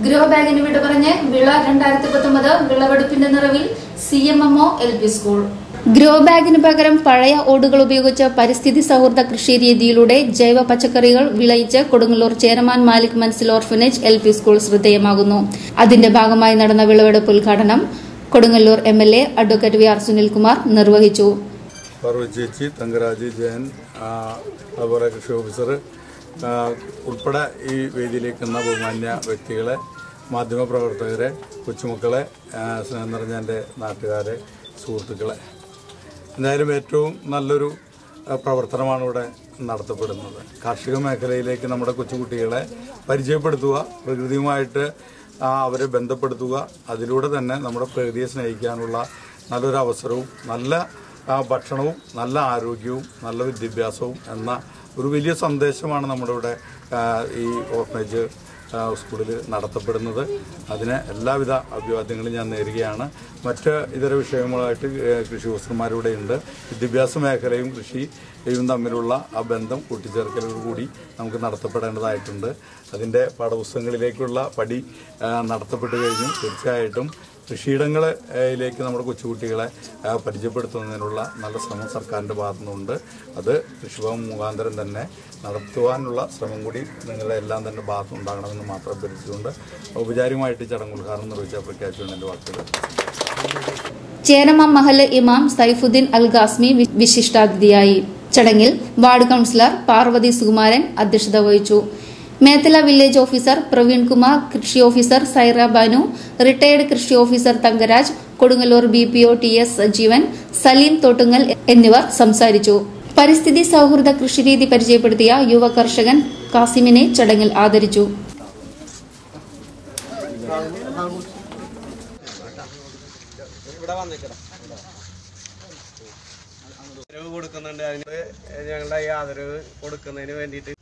grow ബാഗിന് വിട പറഞ്ഞ് വിള രണ്ടായിരത്തി പത്തൊമ്പത് വിളവെടുപ്പിന്റെ നിറവിൽ C M M O L P school grow ബാഗിന് പകരം പഴയ ഓടുകൾ ഉപയോഗിച്ച് പരിസ്ഥിതി സൗഹൃദ കൃഷി രീതിയിലൂടെ ജൈവ പച്ചക്കറികൾ വിളയിച്ച് Kodungallur Cheraman Malik Manzil orphanage L P school ശ്രദ്ധേയമാകുന്നു അതിന്റെ ഭാഗമായി നടന്ന വിളവെടുപ്പ് ഉദ്ഘാടനം Kodungallur M L A advocate V R Sunilkumar നിർവഹിച്ചു പാർവതി ചേച്ചി തങ്കരാജ് ജയൻ ആ, അതുപോലെ കൃഷി ഓഫീസർ ആ, ഉൾപ്പെടെ ഈ വേദിയിലേക്ക് എന്ന ബഹുമാന്യ വ്യക്തികളെ മാധ്യമപ്രവർത്തകരെ കൊച്ചുമക്കളെ ആ, സ്നേഹം നിറഞ്ഞ എൻ്റെ നാട്ടുകാരെ സുഹൃത്തുക്കളെ എന്തായാലും ഏറ്റവും നല്ലൊരു ആ, പ്രവർത്തനമാണ് ഇവിടെ നടത്തപ്പെടുന്നത് കാർഷിക മേഖലയിലേക്ക് നമ്മുടെ കൊച്ചുകുട്ടികളെ പരിചയപ്പെടുത്തുക പ്രകൃതിയുമായിട്ട് ആ, അവരെ ബന്ധപ്പെടുത്തുക അതിലൂടെ തന്നെ നമ്മുടെ പ്രകൃതിയെ സ്നേഹിക്കാനുള്ള നല്ലൊരു അവസരവും നല്ല ആ, ഭക്ഷണവും നല്ല ആരോഗ്യവും നല്ല വിദ്യാഭ്യാസവും എന്ന ഒരു വലിയ സന്ദേശമാണ് നമ്മുടെ ഇവിടെ ആ, ഈ ഓർഫനേജ് ആ, സ്കൂളിൽ നടത്തപ്പെടുന്നത് അതിന് എല്ലാവിധ അഭിവാദ്യങ്ങളും ഞാൻ നേരുകയാണ് മറ്റ് ഇതര വിഷയങ്ങളുമായിട്ട് ഏഹ്, കൃഷി ഓഫീസർമാരിവിടെ ഉണ്ട് വിദ്യാഭ്യാസ മേഖലയും കൃഷിയും തമ്മിലുള്ള ആ ബന്ധം കൂട്ടിച്ചേർക്കലോട് കൂടി നമുക്ക് നടത്തപ്പെടേണ്ടതായിട്ടുണ്ട് അതിൻ്റെ പാഠപുസ്തകങ്ങളിലേക്കുള്ള പടി ആ, നടത്തപ്പെട്ട് കഴിഞ്ഞു തീർച്ചയായിട്ടും കൃഷിയിടങ്ങളിലേക്ക് നമ്മുടെ കൊച്ചുകുട്ടികളെ ആ, പരിചയപ്പെടുത്തുന്നതിനുള്ള നല്ല ശ്രമം സർക്കാരിൻ്റെ ഭാഗത്തുനിന്നുണ്ട് അത് കൃഷിഭവൻ മുഖാന്തരം തന്നെ നടത്തുവാനുള്ള ശ്രമം കൂടി നിങ്ങളുടെ എല്ലാം തന്നെ ഭാഗത്തുനിന്നുണ്ടാകണമെന്ന് മാത്രം അഭ്യർത്ഥിച്ചുകൊണ്ട് ഔപചാരികമായിട്ട് ഈ ചടങ്ങ് ഉദ്ഘാടനം നിർവഹിച്ച പ്രഖ്യാപിച്ചുകൊണ്ട് എൻ്റെ വാക്കുകൾ ചേരമ മഹല് ഇമാം സൈഫുദ്ദീൻ അൽ ഗാസ്മി വി- വിശിഷ്ടാതിഥിയായി ചടങ്ങിൽ വാർഡ് കൌൺസിലർ പാർവതി സുകുമാരൻ അധ്യക്ഷത വഹിച്ചു മേത്തല വില്ലേജ് ഓഫീസർ പ്രവീൺ കുമാർ കൃഷി ഓഫീസർ സൈറ ബാനു റിട്ടയർഡ് കൃഷി officer Thangaraj Kodungallur B P O T S Sajeevan Salim Thottungal എന്നിവർ സംസാരിച്ചു പരിസ്ഥിതി സൌഹൃദ കൃഷിരീതി പരിചയപ്പെടുത്തിയ യുവ കർഷകൻ കാസിമിനെ ചടങ്ങിൽ ആദരിച്ചു ആദരവ് കൊടുക്കുന്നുണ്ട് അതിന് ഞങ്ങളുടെ ഈ ആദരവ് കൊടുക്കുന്നതിന് വേണ്ടിയിട്ട്